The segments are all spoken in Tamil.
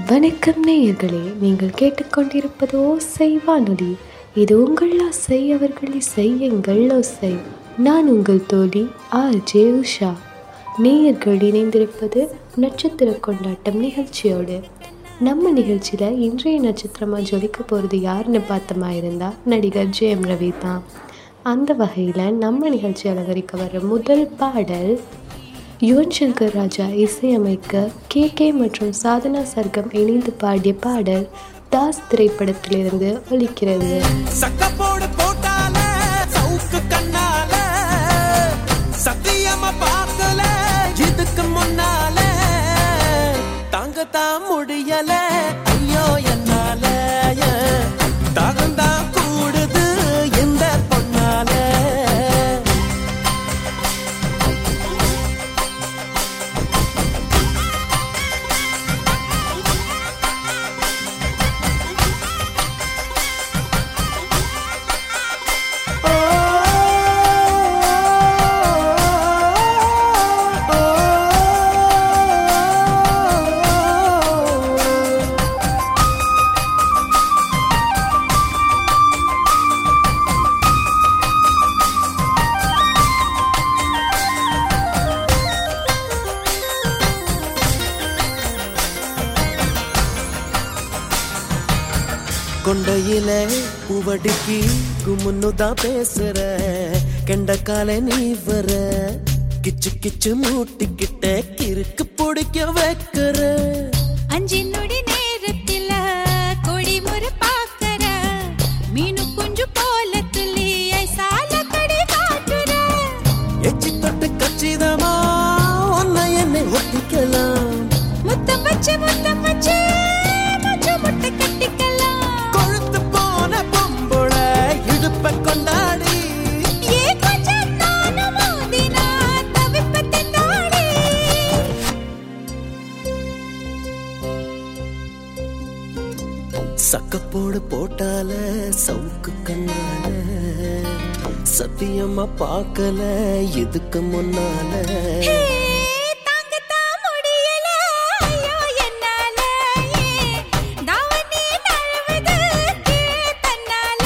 வணக்கம் நேயர்களே நீங்கள் கேட்டுக்கொண்டிருப்பது ஓசை வானொலி இது உங்கள் ஆசை அவர்கள் இசை எங்கள் ஓசை நான் உங்கள் தோழி ஆர் ஜே உஷா நேயர்கள் இணைந்திருப்பது நட்சத்திர கொண்டாட்டம் நிகழ்ச்சியோடு நம்ம நிகழ்ச்சியில் இன்றைய நட்சத்திரமாக ஜொலிக்க போகிறது யாருன்னு பார்த்தமா இருந்தால் நடிகர் ஜெயம் ரவி தான் அந்த வகையில் நம்ம நிகழ்ச்சி அலங்கரிக்க வர முதல் பாடல் யுவன் சங்கர் ராஜா இசையமைக்க கே கே மற்றும் சாதனா சர்க்கம் இணைந்து பாடிய பாடல் தாஸ் திரைப்படத்திலிருந்து ஒலிக்கிறது சக்கப்போடு போட்டால சவுக்கு கண்ணால சத்தியமா பார்க்கல இதுக்கு முன்னால தாங்கத்தான் முடியல ஐயோ என்னால தாகந்தான் கூடுது இந்த பொண்ணால கொண்டையில பூவடிக்கு குமுன்னு தான் பேசுற கெண்டக்கால நீ வர கிச்சு கிச்சு மூட்டிக்கிட்ட கிறுக்கு பிடிக்க வைக்கிற அஞ்சு நொடி நேரத்தில கொடி முறை பாக்கற மீனு குஞ்சு போல துள்ளி ஐசால கடி காட்டுற எச்சி தொட்டு கச்சிதமா உன்னை என்னை ஒட்டிக்கலாம் முத்தம் வச்சு முத்தம் வச்சு முச்சு முட்டை கட்டிக்கலாம் கொழுத்து போன பொம்புள இடுப்ப கொண்டாடி ஏ கொஞ்சம் நானும் மோதினா தவிப்பத்தை தாடி சக்கப்போடு போட்டால சவுக்கு கண்ணால சத்தியமா பார்க்கல இதுக்கு முன்னால ஹே, தாங்கத்தான் முடியல ஐயோ என்னால ஏ, தாவணி நழுவுது கீழே தன்னால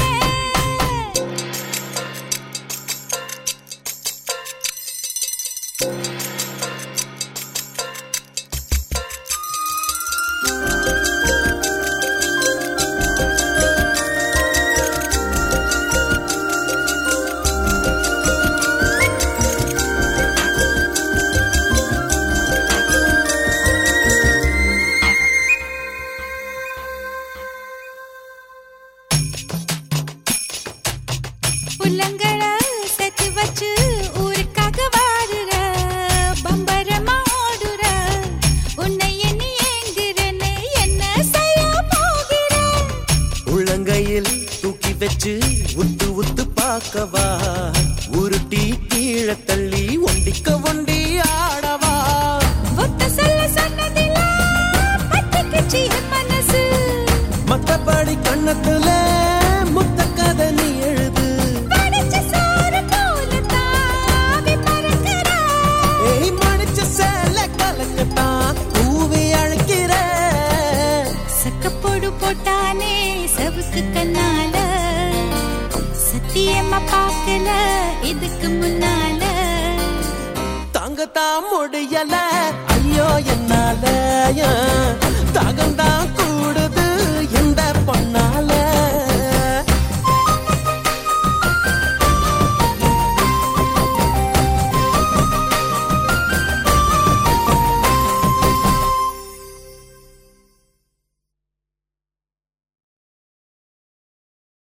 புள்ளங்கள சேர்த்து வச்சு ஊருக்காக வாடுற பம்பரமா ஓடுற உன்னை எண்ணி ஏங்குறேன்னு என்ன செய்ய போகிற உள்ளங்கையில் தூக்கி வச்சு உத்து உத்து பார்க்கவா உருட்டி கீழே தள்ளி ஒண்டிக்க ஒண்டி ஆடவா ஒத்த சொல்ல சொன்னதில பத்திக்குச்சு என் மனசு மத்தபடி கண்ணத்துல முத்த கதை நீ எழுது வடிச்ச சோறு போல தாவி பறக்கிற ஏய் மடிச்ச சேல கலக்கத்தான் பூவி அழைக்கிற சக்கப்போடு போட்டானே சவுக்கு கண்ணால சத்தியமா பார்க்கல இதுக்கு முன்னால தாங்கத்தான் முடியல ஐயோ